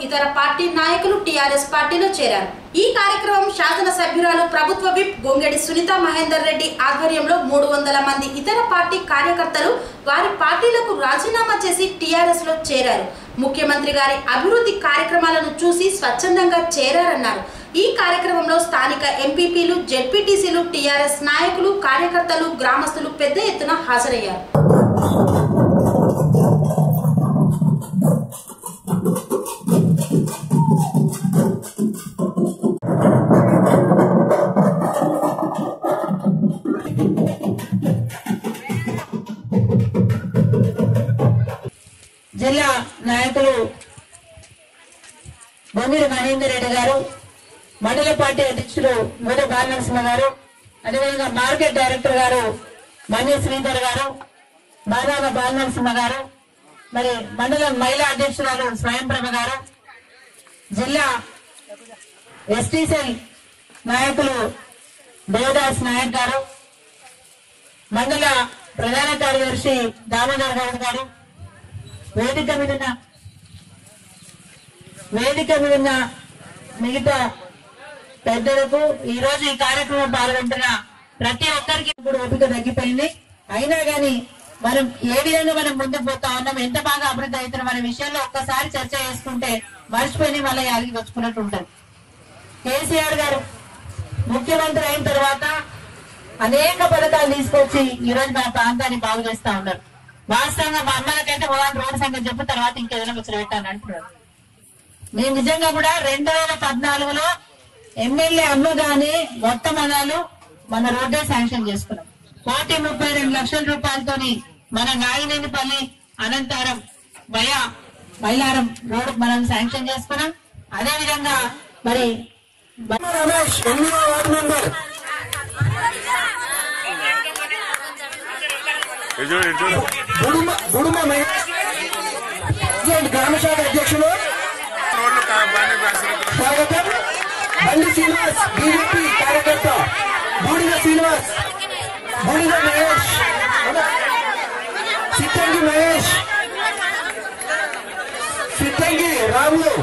ఇతర పార్టీ నాయకులు టీఆర్ఎస్ పార్టీలో చేరారు ఈ కార్యక్రమం శాసన సభ్యురాలు ప్రభుత్వ విప్ గొంగెడి సునీత మహేందర్ రెడ్డి ఆధ్వర్యంలో మూడు వందల మంది ఇతర పార్టీ కార్యకర్తలు వారి పార్టీలకు రాజీనామా చేసి టీఆర్ఎస్ లో చేరారు ముఖ్యమంత్రి గారి అభివృద్ధి కార్యక్రమాలను చూసి స్వచ్ఛందంగా చేరారన్నారు ఈ కార్యక్రమంలో స్థానిక ఎంపీపీలు జెడ్పీటీసీలు టీఆర్ఎస్ నాయకులు కార్యకర్తలు గ్రామస్తులు పెద్ద ఎత్తున హాజరయ్యారు జిల్లా నాయకులు బొమ్మిడి మహేందర్ రెడ్డి గారు మండల పార్టీ అధ్యక్షులు మూల బాలనరసింహ గారు అదేవిధంగా మార్కెట్ డైరెక్టర్ గారు మన్య శ్రీధర్ గారు బాలాన బాలనరసింహ గారు మరి మండల మహిళా అధ్యక్షురాలు స్వయంప్రభ గారు జిల్లా ఎస్టీ సెల్ నాయకులు దేవదాస్ నాయక్ గారు మండల ప్రధాన కార్యదర్శి దామోదర్ గౌడ్ గారు వేదిక మీద ఉన్న వేదిక మీద ఉన్న మిగతా పెద్దలకు ఈ రోజు ఈ కార్యక్రమం పాల్గొంటున్న ప్రతి ఒక్కరికి ఇప్పుడు ఓపిక తగ్గిపోయింది అయినా గాని మనం ఏ విధంగా మనం ముందుకు పోతా ఉన్నాం ఎంత బాగా అభివృద్ధి అవుతున్న మన విషయంలో ఒక్కసారి చర్చ చేసుకుంటే మర్చిపోయి మళ్ళీ యాదికి వచ్చుకున్నట్టు ఉంటుంది కేసీఆర్ గారు ముఖ్యమంత్రి అయిన తర్వాత అనేక పథకాలు తీసుకొచ్చి ఈ రోజు మన ప్రాంతాన్ని బాగు చేస్తా ఉన్నారు వాస్తవంగా మా అమ్మలకైతే మొదటి రోడ్డు సంగతి చెప్పిన తర్వాత ఇంకేదైనా ముచ్చట పెట్టాను అంటున్నారు మేము నిజంగా కూడా రెండు వేల పద్నాలుగులో ఎమ్మెల్యే అమ్మ గాని మొత్తం అదాలు మన రోడ్డే శాంక్షన్ చేసుకున్నాం కోటి ముప్పై రెండు లక్షల రూపాయలతోని మన నాగినేనిపల్లి అనంతరం భయ బైలారం రోడ్ మనం శాంక్షన్ చేసుకున్నాం అదే విధంగా మరి రమేష్ ఎనిమిదో వార్డు మెంబర్ ఇటు ఇటు బుడుమ బుడుమ మహేష్ ప్రెసిడెంట్ గ్రామ శాఖ అధ్యక్షులు రోడ్లు కా- బాగానే వేస్తారు. స్వాగతం బండి శ్రీనివాస్ బీజేపీ కార్యకర్త బూడిద శ్రీనివాస్ బూడిద మహేష్ సిట్టంగి మహేష్ సిట్టంగి రాములు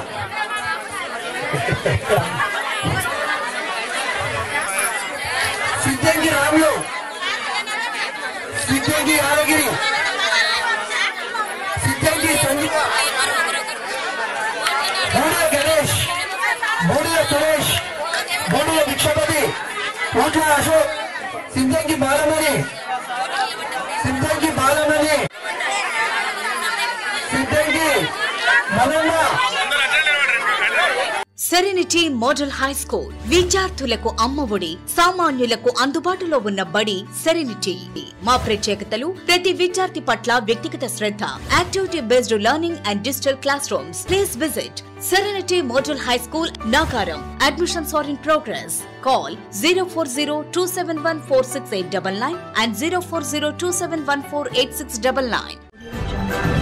సిద్ధంగి రాములు సిద్ధంగి యాదగిరి సిద్ధంగి సంగీత బూడిద గణేష్ బూడిద Suresh Budida Bhikshapathi Kotla Ashok Siddangi Balamani Siddangi Balamani Siddangi Manamma serenity model high school విద్యార్థులకు అమ్మఒడి సామాన్యులకు అందుబాటులో ఉన్న బడి సెరెనిటీ మా ప్రత్యేకతలు ప్రతి విద్యార్థి పట్ల వ్యక్తిగత శ్రద్ధ activity based learning and digital class rooms please visit serenity model high school Nagaram admissions are in progress call zero four zero two seven one four six eight double nine and zero four zero two seven one four eight six double nine